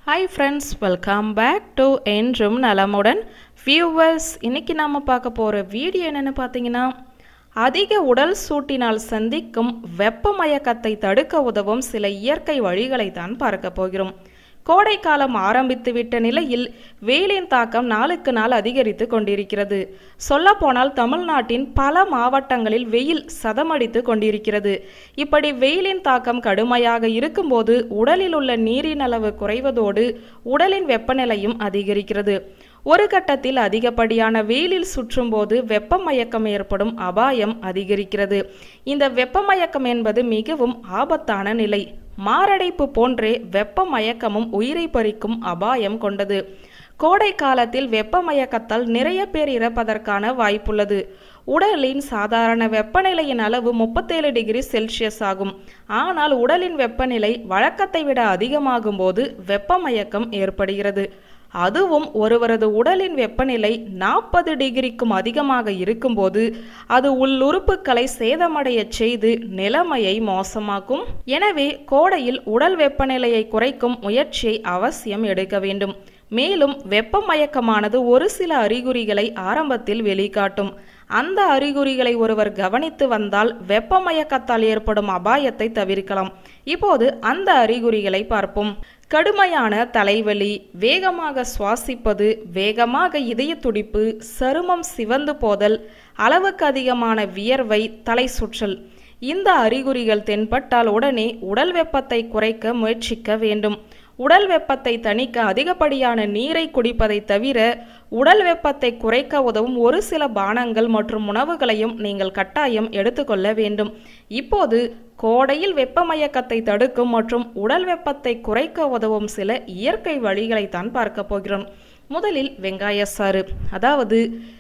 hi friends welcome back to என்றும் நலமுடன் viewers இன்னைக்கு நாம பார்க்க போகிற வீடியோ என்னென்னு பார்த்தீங்கன்னா அதிக உடல் சூட்டினால் சந்திக்கும் வெப்பமயக்கத்தை தடுக்க உதவும் சில இயற்கை வழிகளை தான் பார்க்க போகிறோம் கோடைக்காலம் ஆரம்பித்து விட்ட நிலையில் வெயிலின் தாக்கம் நாளுக்கு நாள் அதிகரித்து கொண்டிருக்கிறது சொல்லப்போனால் தமிழ்நாட்டின் பல மாவட்டங்களில் வெயில் சதமடித்து கொண்டிருக்கிறது இப்படி வெயிலின் தாக்கம் கடுமையாக இருக்கும்போது உடலில் உள்ள நீரின் அளவு குறைவதோடு உடலின் வெப்பநிலையும் அதிகரிக்கிறது ஒரு கட்டத்தில் அதிகப்படியான வெயிலில் சுற்றும்போது வெப்பமயக்கம் ஏற்படும் அபாயம் அதிகரிக்கிறது இந்த வெப்பமயக்கம் என்பது மிகவும் ஆபத்தான நிலை மாரடைப்பு போன்றே வெப்பமயக்கமும் உயிரை பறிக்கும் அபாயம் கொண்டது கோடை காலத்தில் வெப்பமயக்கத்தால் நிறைய பேர் இறப்பதற்கான வாய்ப்புள்ளது உடலின் சாதாரண வெப்பநிலையின் அளவு முப்பத்தேழு டிகிரி செல்சியஸ் ஆகும் ஆனால் உடலின் வெப்பநிலை வழக்கத்தை விட அதிகமாகும் போது வெப்பமயக்கம் ஏற்படுகிறது அதுவும் ஒருவரது உடலின் வெப்பநிலை நாற்பது டிகிரிக்கும் அதிகமாக இருக்கும்போது அது உள்ளுறுப்புகளை சேதமடைய செய்து நிலைமையை மோசமாக்கும் எனவே கோடையில் உடல் வெப்பநிலையை குறைக்கும் முயற்சியை அவசியம் எடுக்க வேண்டும் மேலும் வெப்பமயக்கமானது ஒரு சில அறிகுறிகளை ஆரம்பத்தில் வெளிக்காட்டும் அந்த அறிகுறிகளை ஒருவர் கவனித்து வந்தால் வெப்பமயக்கத்தால் ஏற்படும் அபாயத்தை தவிர்க்கலாம் இப்போது அந்த அறிகுறிகளை பார்ப்போம் கடுமையான தலைவலி வேகமாக சுவாசிப்பது வேகமாக இதய துடிப்பு சருமம் சிவந்து போதல் அளவுக்கு அதிகமான வியர்வை தலை சுற்றல் இந்த அறிகுறிகள் தென்பட்டால் உடனே உடல் வெப்பத்தை குறைக்க முயற்சிக்க வேண்டும் உடல் வெப்பத்தை தணிக்க அதிகப்படியான நீரை குடிப்பதை தவிர உடல் வெப்பத்தை குறைக்க உதவும் ஒரு சில பானங்கள் மற்றும் உணவுகளையும் நீங்கள் கட்டாயம் எடுத்துக்கொள்ள வேண்டும் இப்போது கோடையில் வெப்பமயக்கத்தை தடுக்கும் மற்றும் உடல் வெப்பத்தை குறைக்க உதவும் சில இயற்கை வழிகளை தான் பார்க்க போகிறோம் முதலில் வெங்காய சாறு அதாவது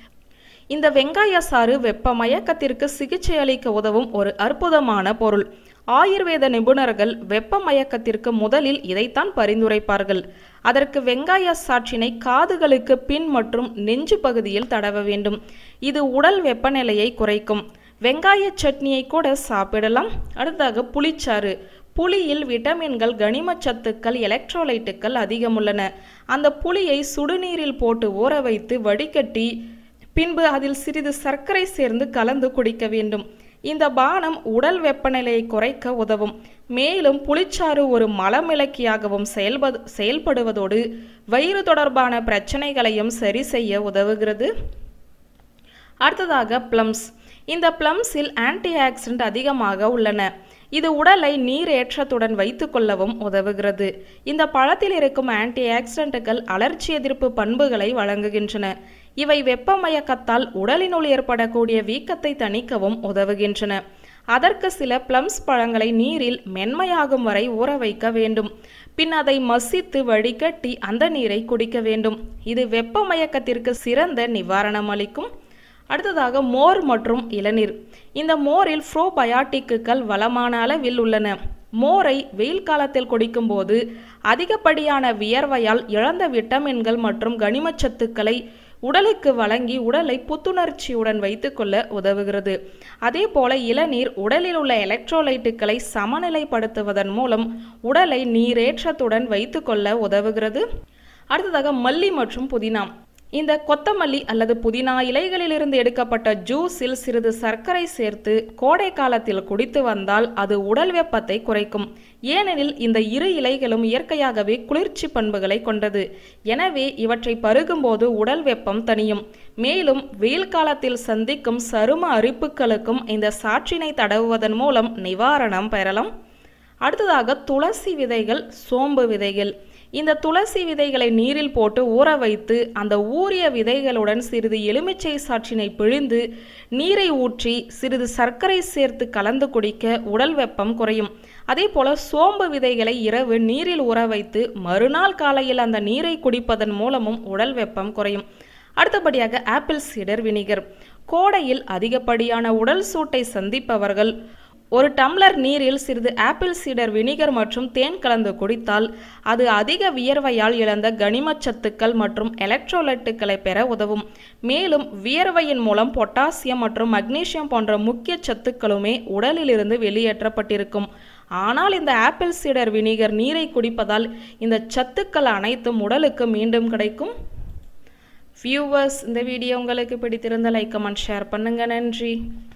இந்த வெங்காய சாறு வெப்பமயக்கத்திற்கு சிகிச்சை அளிக்க உதவும் ஒரு அற்புதமான பொருள் ஆயுர்வேத நிபுணர்கள் வெப்பமயக்கத்திற்கு முதலில் இதைத்தான் பரிந்துரைப்பார்கள் அதற்கு வெங்காய சாற்றினை காதுகளுக்கு பின் மற்றும் நெஞ்சு பகுதியில் தடவ வேண்டும் இது உடல் வெப்பநிலையை குறைக்கும் வெங்காய சட்னியை கூட சாப்பிடலாம் அடுத்ததாக புளிச்சாறு புளியில் விட்டமின்கள் கனிமச்சத்துக்கள் எலக்ட்ரோலைட்டுகள் அதிகமுள்ளன அந்த புளியை சுடுநீரில் போட்டு ஊற வைத்து வடிகட்டி பின்பு அதில் சிறிது சர்க்கரை சேர்ந்து கலந்து குடிக்க வேண்டும் இந்த பானம் உடல் வெப்பநிலையை குறைக்க உதவும் மேலும் புளிச்சாறு ஒரு மலமிளக்கியாகவும் செயல்பது செயல்படுவதோடு வயிறு தொடர்பான பிரச்சனைகளையும் சரி செய்ய உதவுகிறது அடுத்ததாக பிளம்ஸ் இந்த பிளம்ஸில் ஆன்டி ஆக்சிடென்ட் அதிகமாக உள்ளன இது உடலை நீரேற்றத்துடன் வைத்து கொள்ளவும் உதவுகிறது இந்த பழத்தில் இருக்கும் ஆன்டி ஆக்சிடென்ட்டுகள் அலர்ச்சி எதிர்ப்பு பண்புகளை வழங்குகின்றன இவை வெப்பமயக்கத்தால் உடலினுள் ஏற்படக்கூடிய வீக்கத்தை தணிக்கவும் உதவுகின்றன அதற்கு சில பிளம்ஸ் பழங்களை நீரில் மென்மையாகும் வரை ஊற வைக்க வேண்டும் பின் அதை மசித்து வடிகட்டி அந்த நீரை குடிக்க வேண்டும் இது வெப்பமயக்கத்திற்கு சிறந்த நிவாரணம் அளிக்கும் அடுத்ததாக மோர் மற்றும் இளநீர் இந்த மோரில் ப்ரோபயாட்டிக்குகள் வளமான அளவில் உள்ளன மோரை வெயில் காலத்தில் குடிக்கும்போது அதிகப்படியான வியர்வையால் இழந்த விட்டமின்கள் மற்றும் கனிமச்சத்துக்களை உடலுக்கு வழங்கி உடலை புத்துணர்ச்சியுடன் வைத்துக்கொள்ள உதவுகிறது அதே போல இளநீர் உடலில் உள்ள எலக்ட்ரோலைட்டுகளை சமநிலைப்படுத்துவதன் மூலம் உடலை நீரேற்றத்துடன் வைத்துக்கொள்ள உதவுகிறது அடுத்ததாக மல்லி மற்றும் புதினா இந்த கொத்தமல்லி அல்லது புதினா இலைகளிலிருந்து எடுக்கப்பட்ட ஜூஸில் சிறிது சர்க்கரை சேர்த்து கோடை காலத்தில் குடித்து வந்தால் அது உடல் வெப்பத்தை குறைக்கும் ஏனெனில் இந்த இரு இலைகளும் இயற்கையாகவே குளிர்ச்சி பண்புகளை கொண்டது எனவே இவற்றை பருகும்போது உடல் வெப்பம் தணியும் மேலும் வெயில் காலத்தில் சந்திக்கும் சரும அரிப்புகளுக்கும் இந்த சாற்றினை தடவுவதன் மூலம் நிவாரணம் பெறலாம் அடுத்ததாக துளசி விதைகள் சோம்பு விதைகள் இந்த துளசி விதைகளை நீரில் போட்டு ஊற வைத்து அந்த ஊறிய விதைகளுடன் சிறிது எலுமிச்சை சாற்றினை பிழிந்து நீரை ஊற்றி சிறிது சர்க்கரை சேர்த்து கலந்து குடிக்க உடல் வெப்பம் குறையும் அதே போல சோம்பு விதைகளை இரவு நீரில் ஊற வைத்து மறுநாள் காலையில் அந்த நீரை குடிப்பதன் மூலமும் உடல் வெப்பம் குறையும் அடுத்தபடியாக ஆப்பிள் சீடர் வினிகர் கோடையில் அதிகப்படியான உடல் சூட்டை சந்திப்பவர்கள் ஒரு டம்ளர் நீரில் சிறிது ஆப்பிள் சீடர் வினிகர் மற்றும் தேன் கலந்து குடித்தால் அது அதிக வியர்வையால் இழந்த கனிமச்சத்துக்கள் மற்றும் எலக்ட்ரோலைட்டுகளை பெற உதவும் மேலும் வியர்வையின் மூலம் பொட்டாசியம் மற்றும் மக்னீசியம் போன்ற முக்கிய சத்துக்களுமே உடலிலிருந்து வெளியேற்றப்பட்டிருக்கும் ஆனால் இந்த ஆப்பிள் சீடர் வினிகர் நீரை குடிப்பதால் இந்த சத்துக்கள் அனைத்தும் உடலுக்கு மீண்டும் கிடைக்கும் வியூவர்ஸ் இந்த வீடியோ உங்களுக்கு பிடித்திருந்த லைக் கமெண்ட் ஷேர் பண்ணுங்க நன்றி